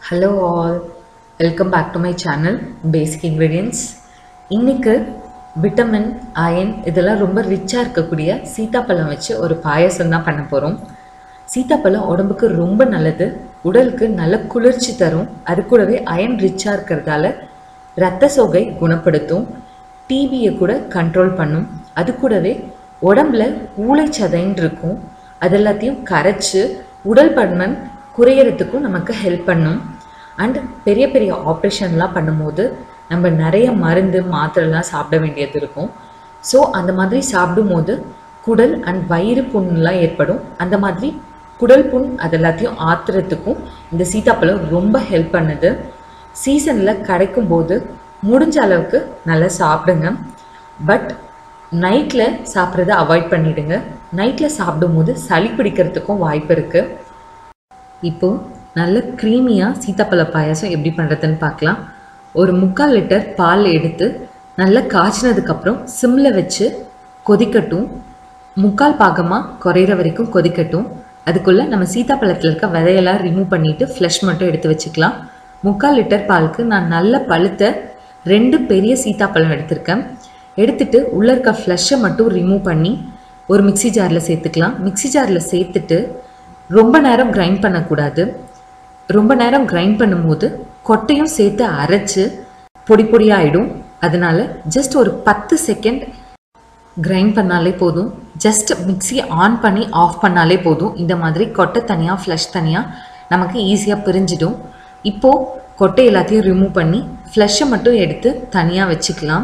hello all welcome back to my channel basic ingredients இன்னைக்கு vitamin iron இதெல்லாம் ரொம்ப ரிச்சாக இருக்கக்கூடிய சீத்தாப்பழம் வச்சு ஒரு பாயசம் தான் பண்ண போகிறோம் சீத்தாப்பழம் உடம்புக்கு ரொம்ப நல்லது உடலுக்கு நல்ல குளிர்ச்சி தரும் அது கூடவே அயன் ரிச்சாக இருக்கிறதால இரத்த சோகை குணப்படுத்தும் டிபியை கூட கண்ட்ரோல் பண்ணும் அது கூடவே உடம்புல ஊளைச்சதைன்னு இருக்கும் அது எல்லாத்தையும் கரைச்சு உடல் பருமன் குறையறதுக்கும் நமக்கு ஹெல்ப் பண்ணும் அண்ட் பெரிய பெரிய ஆப்ரேஷன்லாம் பண்ணும்போது நம்ம நிறைய மருந்து மாத்திரைலாம் சாப்பிட வேண்டியது இருக்கும் ஸோ அந்த மாதிரி சாப்பிடும்போது குடல் அண்ட் வயிறு புண்ணுலாம் ஏற்படும் அந்த மாதிரி குடல் புண் அது எல்லாத்தையும் ஆத்துறதுக்கும் இந்த சீத்தாப்பழம் ரொம்ப ஹெல்ப் பண்ணுது சீசனில் கிடைக்கும் போது முடிஞ்ச அளவுக்கு நல்லா சாப்பிடுங்க பட் நைட்டில் சாப்பிட்றத அவாய்ட் பண்ணிடுங்க நைட்டில் சாப்பிடும்போது சளி பிடிக்கிறதுக்கும் வாய்ப்பு இருக்குது இப்போ நல்ல க்ரீமியாக சீத்தாப்பழ பாயாசம் எப்படி பண்ணுறதுன்னு பார்க்கலாம் ஒரு முக்கால் லிட்டர் பால் எடுத்து நல்லா காய்ச்சினதுக்கப்புறம் சிம்மில் வச்சு கொதிக்கட்டும் முக்கால் பாகமாக குறையிற வரைக்கும் கொதிக்கட்டும் அதுக்குள்ளே நம்ம சீத்தாப்பழத்தில் இருக்க விதையெல்லாம் ரிமூவ் பண்ணிவிட்டு ஃப்ளஷ் மட்டும் எடுத்து வச்சுக்கலாம் முக்கால் லிட்டர் பாலுக்கு நான் நல்ல பழுத்த ரெண்டு பெரிய சீத்தாப்பழம் எடுத்திருக்கேன் எடுத்துட்டு உள்ளே இருக்க ஃப்ளஷை மட்டும் ரிமூவ் பண்ணி ஒரு மிக்ஸி ஜாரில் சேர்த்துக்கலாம் மிக்ஸி ஜாரில் சேர்த்துட்டு ரொம்ப நேரம் கிரைண்ட் பண்ணக்கூடாது ரொம்ப நேரம் கிரைண்ட் பண்ணும்போது கொட்டையும் சேர்த்து அரைச்சு பொடி பொடியாயிடும் அதனால ஜஸ்ட் ஒரு பத்து செகண்ட் கிரைண்ட் பண்ணாலே போதும் ஜஸ்ட் மிக்ஸி ஆன் பண்ணி ஆஃப் பண்ணாலே போதும் இந்த மாதிரி கொட்டை தனியாக ஃப்ளஷ் தனியாக நமக்கு ஈஸியாக பிரிஞ்சிடும் இப்போது கொட்டை எல்லாத்தையும் ரிமூவ் பண்ணி ஃப்ளஷை மட்டும் எடுத்து தனியாக வச்சுக்கலாம்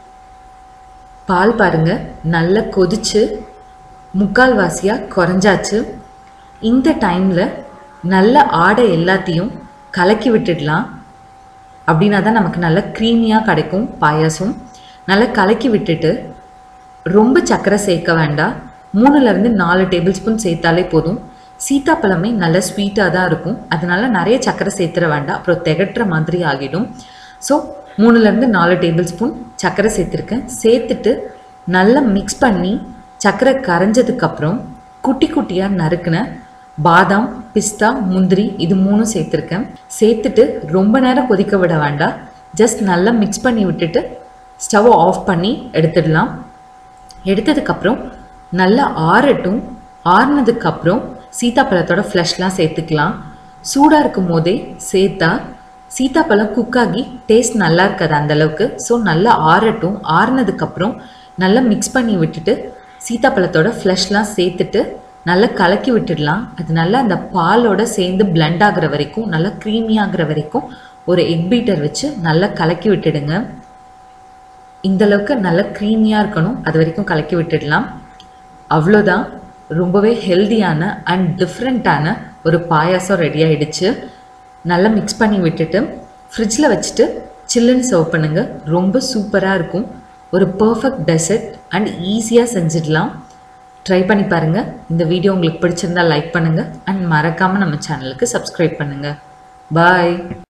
பால் பாருங்க நல்லா கொதிச்சு முக்கால் வாசியாக குறைஞ்சாச்சு இந்த டைமில் நல்ல ஆடை எல்லாத்தையும் கலக்கி விட்டுடலாம் அப்படின்னா தான் நமக்கு நல்ல க்ரீமியாக கிடைக்கும் பாயாசம் நல்லா கலக்கி விட்டுட்டு ரொம்ப சர்க்கரை சேர்க்க வேண்டாம் மூணுலேருந்து நாலு டேபிள் ஸ்பூன் சேர்த்தாலே போதும் சீத்தாப்பழமே நல்ல ஸ்வீட்டாக தான் இருக்கும் அதனால நிறைய சர்க்கரை சேர்த்துற வேண்டாம் அப்புறம் திகட்டுற மாதிரி ஆகிடும் ஸோ மூணுலேருந்து நாலு டேபிள் ஸ்பூன் சர்க்கரை சேர்த்துருக்கேன் சேர்த்துட்டு நல்லா மிக்ஸ் பண்ணி சர்க்கரை கரைஞ்சதுக்கப்புறம் குட்டி குட்டியாக நறுக்கின பாதாம் பிஸ்தா முந்திரி இது மூணும் சேர்த்துருக்கேன் சேர்த்துட்டு ரொம்ப நேரம் கொதிக்க விட வேண்டாம் ஜஸ்ட் நல்லா மிக்ஸ் பண்ணி விட்டுட்டு ஸ்டவ் ஆஃப் பண்ணி எடுத்துடலாம் எடுத்ததுக்கப்புறம் நல்லா ஆறட்டும் ஆறுனதுக்கப்புறம் சீத்தாப்பழத்தோட ஃப்ளஷ்லாம் சேர்த்துக்கலாம் சூடாக இருக்கும் போதே சேர்த்தா சீத்தாப்பழம் குக் ஆகி டேஸ்ட் நல்லா இருக்காது அந்தளவுக்கு ஸோ நல்லா ஆறட்டும் ஆறுனதுக்கப்புறம் நல்லா மிக்ஸ் பண்ணி விட்டுட்டு சீத்தாப்பழத்தோட ஃப்ளஷ்லாம் சேர்த்துட்டு நல்லா கலக்கி விட்டுடலாம் அது நல்லா அந்த பாலோட சேர்ந்து பிளண்ட் ஆகுற வரைக்கும் நல்லா க்ரீமி ஆகுற வரைக்கும் ஒரு எக் பீட்டர் வச்சு நல்லா கலக்கி விட்டுடுங்க இந்த அளவுக்கு நல்லா க்ரீமியாக இருக்கணும் அது வரைக்கும் கலக்கி விட்டுடலாம் அவ்வளோதான் ரொம்பவே ஹெல்தியான அண்ட் டிஃப்ரெண்ட்டான ஒரு பாயாசம் ரெடி ஆகிடுச்சு நல்லா மிக்ஸ் பண்ணி விட்டுட்டு ஃப்ரிட்ஜில் வச்சுட்டு சில்லுன்னு சர்வ் பண்ணுங்கள் ரொம்ப சூப்பராக இருக்கும் ஒரு பர்ஃபெக்ட் டெசர்ட் அண்ட் ஈஸியாக செஞ்சிடலாம் ட்ரை பண்ணி பாருங்கள் இந்த வீடியோ உங்களுக்கு பிடிச்சிருந்தா லைக் பண்ணுங்கள் அண்ட் மறக்காமல் நம்ம சேனலுக்கு சப்ஸ்கிரைப் பண்ணுங்கள் பாய்